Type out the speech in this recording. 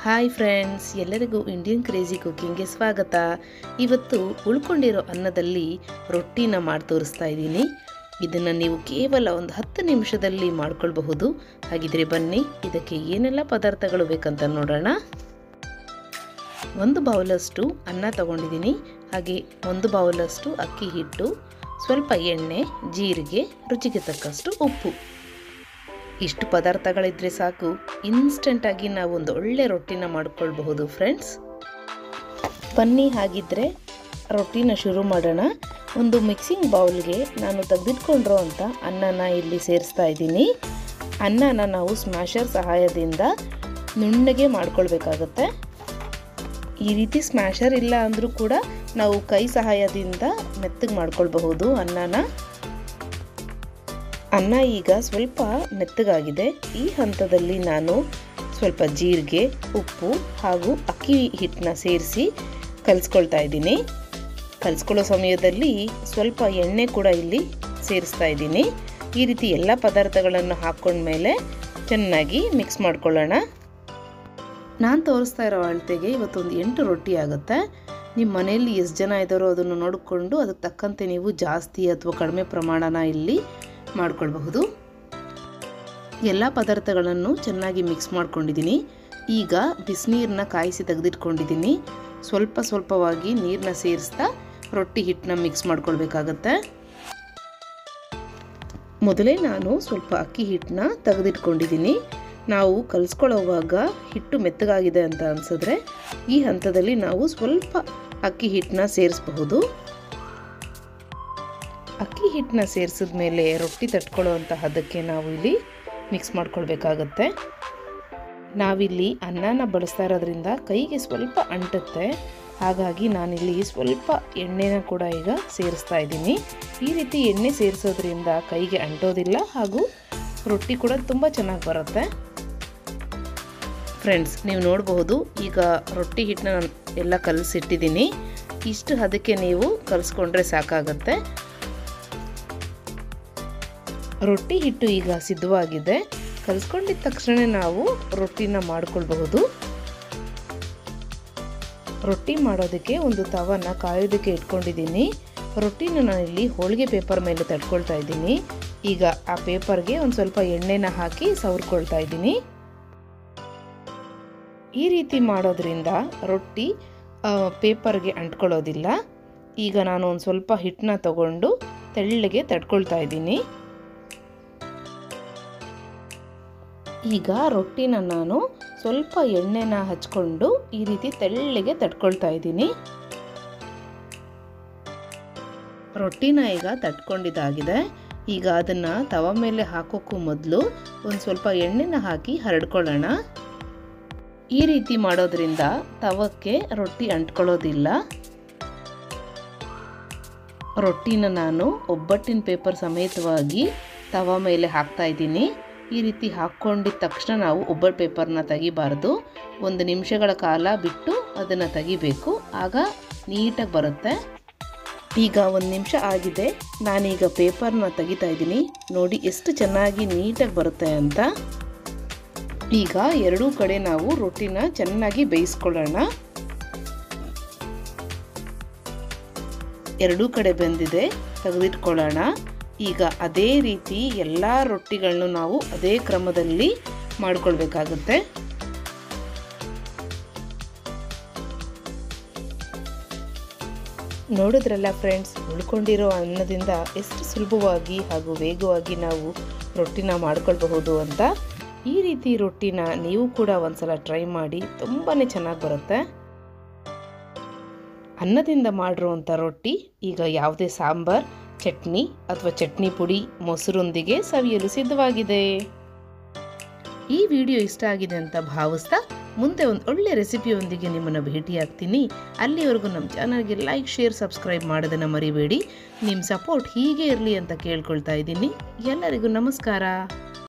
hi friends ಎಲ್ಲರಿಗೂ Indian crazy ಕುಕ್ಕಿಂಗ್ಗೆ ಸ್ವಾಗತ ಇವತ್ತು ಉಳ್ಕೊಂಡಿರೋ ಅನ್ನದಲ್ಲಿ ರೊಟ್ಟಿನ ಮಾಡಿ ತೋರಿಸ್ತಾ ಇದ್ದೀನಿ ಇದನ್ನು ನೀವು ಕೇವಲ ಒಂದು ಹತ್ತು ನಿಮಿಷದಲ್ಲಿ ಮಾಡ್ಕೊಳ್ಬಹುದು ಹಾಗಿದ್ರೆ ಬನ್ನಿ ಇದಕ್ಕೆ ಏನೆಲ್ಲ ಪದಾರ್ಥಗಳು ಬೇಕಂತ ನೋಡೋಣ ಒಂದು ಬೌಲಷ್ಟು ಅನ್ನ ತಗೊಂಡಿದ್ದೀನಿ ಹಾಗೆ ಒಂದು ಬೌಲಷ್ಟು ಅಕ್ಕಿ ಹಿಟ್ಟು ಸ್ವಲ್ಪ ಎಣ್ಣೆ ಜೀರಿಗೆ ರುಚಿಗೆ ತಕ್ಕಷ್ಟು ಉಪ್ಪು ಇಷ್ಟು ಪದಾರ್ಥಗಳಿದ್ರೆ ಸಾಕು ಇನ್ಸ್ಟೆಂಟಾಗಿ ನಾವು ಒಂದು ಒಳ್ಳೆ ರೊಟ್ಟಿನ ಮಾಡ್ಕೊಳ್ಬಹುದು ಫ್ರೆಂಡ್ಸ್ ಬನ್ನಿ ಹಾಗಿದ್ರೆ ರೊಟ್ಟಿನ ಶುರು ಮಾಡೋಣ ಒಂದು ಮಿಕ್ಸಿಂಗ್ ಬೌಲ್ಗೆ ನಾನು ತೆಗೆದಿಟ್ಕೊಂಡಿರೋ ಅಂಥ ಅನ್ನನ ಇಲ್ಲಿ ಸೇರಿಸ್ತಾ ಇದ್ದೀನಿ ಅನ್ನನ ನಾವು ಸ್ಮ್ಯಾಶರ್ ಸಹಾಯದಿಂದ ನುಣ್ಣಗೆ ಮಾಡ್ಕೊಳ್ಬೇಕಾಗತ್ತೆ ಈ ರೀತಿ ಸ್ಮ್ಯಾಶರ್ ಇಲ್ಲ ಅಂದರೂ ಕೂಡ ನಾವು ಕೈ ಸಹಾಯದಿಂದ ಮೆತ್ತಗೆ ಮಾಡ್ಕೊಳ್ಬಹುದು ಅನ್ನನ ಅನ್ನ ಈಗ ಸ್ವಲ್ಪ ಮೆತ್ತಗಾಗಿದೆ ಈ ಹಂತದಲ್ಲಿ ನಾನು ಸ್ವಲ್ಪ ಜೀರಿಗೆ ಉಪ್ಪು ಹಾಗೂ ಅಕ್ಕಿ ಹಿಟ್ಟನ್ನ ಸೇರಿಸಿ ಕಲಿಸ್ಕೊಳ್ತಾ ಇದ್ದೀನಿ ಕಲಿಸ್ಕೊಳ್ಳೋ ಸಮಯದಲ್ಲಿ ಸ್ವಲ್ಪ ಎಣ್ಣೆ ಕೂಡ ಇಲ್ಲಿ ಸೇರಿಸ್ತಾ ಇದ್ದೀನಿ ಈ ರೀತಿ ಎಲ್ಲ ಪದಾರ್ಥಗಳನ್ನು ಹಾಕ್ಕೊಂಡ್ಮೇಲೆ ಚೆನ್ನಾಗಿ ಮಿಕ್ಸ್ ಮಾಡ್ಕೊಳ್ಳೋಣ ನಾನು ತೋರಿಸ್ತಾ ಇರೋ ಅಳತೆಗೆ ಇವತ್ತೊಂದು ಎಂಟು ರೊಟ್ಟಿ ಆಗುತ್ತೆ ನಿಮ್ಮ ಮನೆಯಲ್ಲಿ ಎಷ್ಟು ಜನ ಇದ್ದಾರೋ ಅದನ್ನು ನೋಡಿಕೊಂಡು ಅದಕ್ಕೆ ತಕ್ಕಂತೆ ನೀವು ಜಾಸ್ತಿ ಅಥವಾ ಕಡಿಮೆ ಪ್ರಮಾಣನ ಇಲ್ಲಿ ಮಾಡ್ಕೊಳ್ಬಹುದು ಎಲ್ಲ ಪದಾರ್ಥಗಳನ್ನು ಚೆನ್ನಾಗಿ ಮಿಕ್ಸ್ ಮಾಡ್ಕೊಂಡಿದ್ದೀನಿ ಈಗ ಬಿಸಿನೀರನ್ನ ಕಾಯಿಸಿ ತೆಗೆದಿಟ್ಕೊಂಡಿದ್ದೀನಿ ಸ್ವಲ್ಪ ಸ್ವಲ್ಪವಾಗಿ ನೀರನ್ನ ಸೇರಿಸ್ತಾ ರೊಟ್ಟಿ ಹಿಟ್ಟನ್ನ ಮಿಕ್ಸ್ ಮಾಡ್ಕೊಳ್ಬೇಕಾಗತ್ತೆ ಮೊದಲೇ ನಾನು ಸ್ವಲ್ಪ ಅಕ್ಕಿ ಹಿಟ್ಟನ್ನ ತೆಗೆದಿಟ್ಕೊಂಡಿದ್ದೀನಿ ನಾವು ಕಲಿಸ್ಕೊಳ್ಳೋವಾಗ ಹಿಟ್ಟು ಮೆತ್ತಗಾಗಿದೆ ಅಂತ ಅನಿಸಿದ್ರೆ ಈ ಹಂತದಲ್ಲಿ ನಾವು ಸ್ವಲ್ಪ ಅಕ್ಕಿ ಹಿಟ್ಟನ್ನ ಸೇರಿಸಬಹುದು ಅಕ್ಕಿ ಹಿಟ್ಟನ್ನ ಸೇರಿಸಿದ ಮೇಲೆ ರೊಟ್ಟಿ ತಟ್ಕೊಳ್ಳೋ ಅಂತ ಹದಕ್ಕೆ ನಾವು ಇಲ್ಲಿ ಮಿಕ್ಸ್ ಮಾಡ್ಕೊಳ್ಬೇಕಾಗತ್ತೆ ನಾವಿಲ್ಲಿ ಅನ್ನನ ಬಳಸ್ತಾ ಇರೋದ್ರಿಂದ ಕೈಗೆ ಸ್ವಲ್ಪ ಅಂಟುತ್ತೆ ಹಾಗಾಗಿ ನಾನಿಲ್ಲಿ ಸ್ವಲ್ಪ ಎಣ್ಣೆನ ಕೂಡ ಈಗ ಸೇರಿಸ್ತಾ ಇದ್ದೀನಿ ಈ ರೀತಿ ಎಣ್ಣೆ ಸೇರಿಸೋದ್ರಿಂದ ಕೈಗೆ ಅಂಟೋದಿಲ್ಲ ಹಾಗೂ ರೊಟ್ಟಿ ಕೂಡ ತುಂಬ ಚೆನ್ನಾಗಿ ಬರುತ್ತೆ ಫ್ರೆಂಡ್ಸ್ ನೀವು ನೋಡಬಹುದು ಈಗ ರೊಟ್ಟಿ ಹಿಟ್ಟನ್ನ ನಾನು ಎಲ್ಲ ಕಲಸಿಟ್ಟಿದ್ದೀನಿ ಇಷ್ಟು ಹದಕ್ಕೆ ನೀವು ಕಲಿಸ್ಕೊಂಡ್ರೆ ಸಾಕಾಗತ್ತೆ ರೊಟ್ಟಿ ಹಿಟ್ಟು ಈಗ ಸಿದ್ಧವಾಗಿದೆ ಕಲಿಸ್ಕೊಂಡಿದ್ದ ತಕ್ಷಣ ನಾವು ರೊಟ್ಟಿನ ಮಾಡ್ಕೊಳ್ಬಹುದು ರೊಟ್ಟಿ ಮಾಡೋದಕ್ಕೆ ಒಂದು ತವನ ಕಾಯೋದಕ್ಕೆ ಇಟ್ಕೊಂಡಿದ್ದೀನಿ ರೊಟ್ಟಿನ ನಾನಿಲ್ಲಿ ಹೋಳಿಗೆ ಪೇಪರ್ ಮೇಲೆ ತಟ್ಕೊಳ್ತಾ ಇದ್ದೀನಿ ಈಗ ಆ ಪೇಪರ್ಗೆ ಒಂದು ಸ್ವಲ್ಪ ಎಣ್ಣೆನ ಹಾಕಿ ಸವರ್ಕೊಳ್ತಾ ಇದ್ದೀನಿ ಈ ರೀತಿ ಮಾಡೋದ್ರಿಂದ ರೊಟ್ಟಿ ಪೇಪರ್ಗೆ ಅಂಟ್ಕೊಳ್ಳೋದಿಲ್ಲ ಈಗ ನಾನು ಒಂದು ಸ್ವಲ್ಪ ಹಿಟ್ಟನ್ನ ತಗೊಂಡು ತೆಳ್ಳಗೆ ತಡ್ಕೊಳ್ತಾ ಇದ್ದೀನಿ ಈಗ ರೊಟ್ಟಿನ ನಾನು ಸ್ವಲ್ಪ ಎಣ್ಣೆನ ಹಚ್ಕೊಂಡು ಈ ರೀತಿ ತೆಳ್ಳಗೆ ತಟ್ಕೊಳ್ತಾ ಇದ್ದೀನಿ ರೊಟ್ಟಿನ ಈಗ ತಟ್ಕೊಂಡಿದ್ದಾಗಿದೆ ಈಗ ಅದನ್ನು ತವ ಮೇಲೆ ಹಾಕೋಕ್ಕೂ ಮೊದಲು ಒಂದು ಸ್ವಲ್ಪ ಎಣ್ಣೆನ ಹಾಕಿ ಹರಡ್ಕೊಳ್ಳೋಣ ಈ ರೀತಿ ಮಾಡೋದ್ರಿಂದ ತವಕ್ಕೆ ರೊಟ್ಟಿ ಅಂಟ್ಕೊಳ್ಳೋದಿಲ್ಲ ರೊಟ್ಟಿನ ನಾನು ಒಬ್ಬಟ್ಟಿನ ಪೇಪರ್ ಸಮೇತವಾಗಿ ತವ ಮೇಲೆ ಹಾಕ್ತಾ ಇದ್ದೀನಿ ಈ ರೀತಿ ಹಾಕ್ಕೊಂಡಿದ್ದ ತಕ್ಷಣ ನಾವು ಒಬ್ಬಟ್ಟು ಪೇಪರ್ನ ತೆಗಿಬಾರ್ದು ಒಂದು ನಿಮಿಷಗಳ ಕಾಲ ಬಿಟ್ಟು ಅದನ್ನು ತೆಗಿಬೇಕು ಆಗ ನೀಟಾಗಿ ಬರುತ್ತೆ ಈಗ ಒಂದು ನಿಮಿಷ ಆಗಿದೆ ನಾನೀಗ ಪೇಪರ್ನ ತೆಗಿತಾ ಇದ್ದೀನಿ ನೋಡಿ ಎಷ್ಟು ಚೆನ್ನಾಗಿ ನೀಟಾಗಿ ಬರುತ್ತೆ ಅಂತ ಈಗ ಎರಡೂ ಕಡೆ ನಾವು ರೊಟ್ಟಿನ ಚೆನ್ನಾಗಿ ಬೇಯಿಸ್ಕೊಳ್ಳೋಣ ಎರಡೂ ಕಡೆ ಬೆಂದಿದೆ ತೆಗೆದಿಟ್ಕೊಳ್ಳೋಣ ಈಗ ಅದೇ ರೀತಿ ಎಲ್ಲ ರೊಟ್ಟಿಗಳನ್ನು ನಾವು ಅದೇ ಕ್ರಮದಲ್ಲಿ ಮಾಡ್ಕೊಳ್ಬೇಕಾಗುತ್ತೆ ನೋಡಿದ್ರಲ್ಲ ಫ್ರೆಂಡ್ಸ್ ಉಳ್ಕೊಂಡಿರೋ ಅನ್ನದಿಂದ ಎಷ್ಟು ಸುಲಭವಾಗಿ ಹಾಗೂ ವೇಗವಾಗಿ ನಾವು ರೊಟ್ಟಿನ ಮಾಡ್ಕೊಳ್ಬಹುದು ಅಂತ ಈ ರೀತಿ ರೊಟ್ಟಿನ ನೀವು ಕೂಡ ಒಂದ್ಸಲ ಟ್ರೈ ಮಾಡಿ ತುಂಬಾ ಚೆನ್ನಾಗಿ ಬರುತ್ತೆ ಅನ್ನದಿಂದ ಮಾಡಿರುವಂಥ ರೊಟ್ಟಿ ಈಗ ಯಾವುದೇ ಸಾಂಬಾರ್ ಚಟ್ನಿ ಅಥವಾ ಚಟ್ನಿ ಪುಡಿ ಮೊಸರೊಂದಿಗೆ ಸವಿಯಲು ಸಿದ್ಧವಾಗಿದೆ ಈ ವಿಡಿಯೋ ಇಷ್ಟ ಆಗಿದೆ ಅಂತ ಭಾವಿಸ್ತಾ ಮುಂದೆ ಒಂದು ಒಳ್ಳೆ ರೆಸಿಪಿಯೊಂದಿಗೆ ನಿಮ್ಮನ್ನು ಭೇಟಿಯಾಗ್ತೀನಿ ಅಲ್ಲಿವರೆಗೂ ನಮ್ಮ ಚಾನಲ್ಗೆ ಲೈಕ್ ಶೇರ್ ಸಬ್ಸ್ಕ್ರೈಬ್ ಮಾಡೋದನ್ನು ಮರಿಬೇಡಿ ನಿಮ್ಮ ಸಪೋರ್ಟ್ ಹೀಗೆ ಇರಲಿ ಅಂತ ಕೇಳ್ಕೊಳ್ತಾ ಇದ್ದೀನಿ ಎಲ್ಲರಿಗೂ ನಮಸ್ಕಾರ